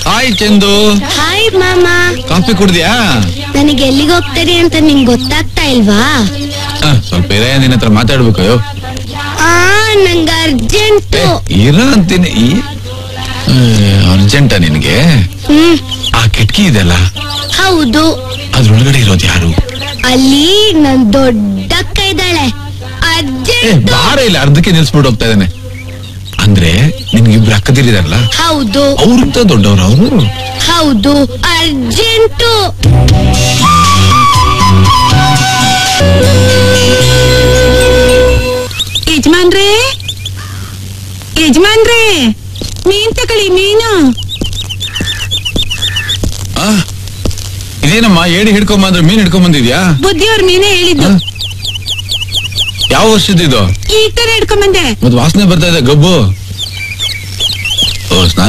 hi Chandu hi ಮಾಮ coffee ಕುಡ್ದ್ಯಾ ನನಗೆ ಎಲ್ಲಿಗೆ ಹೋಗ್ತೀರಿ ಅಂತ ನಿಂಗೆ ಗೊತ್ತಾಗ್ತಾ ಇಲ್ವಾ ಆ, ಸ್ವಲ್ಪ ಇರೇ ನಿನ್ನ ಹತ್ರ ಮಾತಾಡ್ಬೇಕು ಅಯ್ಯೋ ಆ ನಂಗೆ ಅರ್ಜೆಂಟು ಇರ ಅಂತೀನಿ ಈ ಅರ್ಜೆಂಟ ನಿನಗೆ ಹ್ಮ್ ಆ ಕಿಟಕಿ ಇದೆಲ್ಲ ಹೌದು ಅದ್ರೊಳಗಡೆ ಇರೋದು ಯಾರು ಅಲ್ಲಿ ನನ್ ದೊಡ್ಡಕ್ಕ ಇದ್ದಾಳೆ ಏ ಅರ್ಜೆಂಟ್ ಬಾರ ಇಲ್ಲ ಅರ್ಧಕ್ಕೆ ನಿಲ್ಸ್ಬಿಟ್ಟು ಹೋಗ್ತಾ ಇದ್ದಾನೆ ಅಂದ್ರೆ ನಿನ್ಗೆ ಇಬ್ರು ಅಕ್ಕದಿರಿದಾರಲ್ಲ ಹೌದು ಅವ್ರಂತ ದೊಡ್ಡವ್ರು ಅವರು ಹೌದು ಅರ್ಜೆಂಟು ಯಜಮಾನ್ರೇ ಯಜಮಾನ್ರೇ ಮೀನ್ ತಗೊಳ್ಳಿ ಮೀನು ಇದೇನಮ್ಮ ಏಡಿ ಹಿಡ್ಕೊಂಡ್ ಬಂದ್ರೆ ಮೀನ್ ಹಿಡ್ಕೊಂಡ್ ಬಂದಿದ್ಯಾ ಬುದ್ಧಿಯವ್ರ ಮೀನೇ ಹೇಳಿದ್ದು ಯಾವ ವರ್ಷದಿದು ಈಗ ತರ ಹಿಡ್ಕೊಂಬಂದೆ ಮತ್ ವಾಸನೆ ಬರ್ತಾ ಇದೆ ಗಬ್ಬು ಓ ಸ್ನಾನ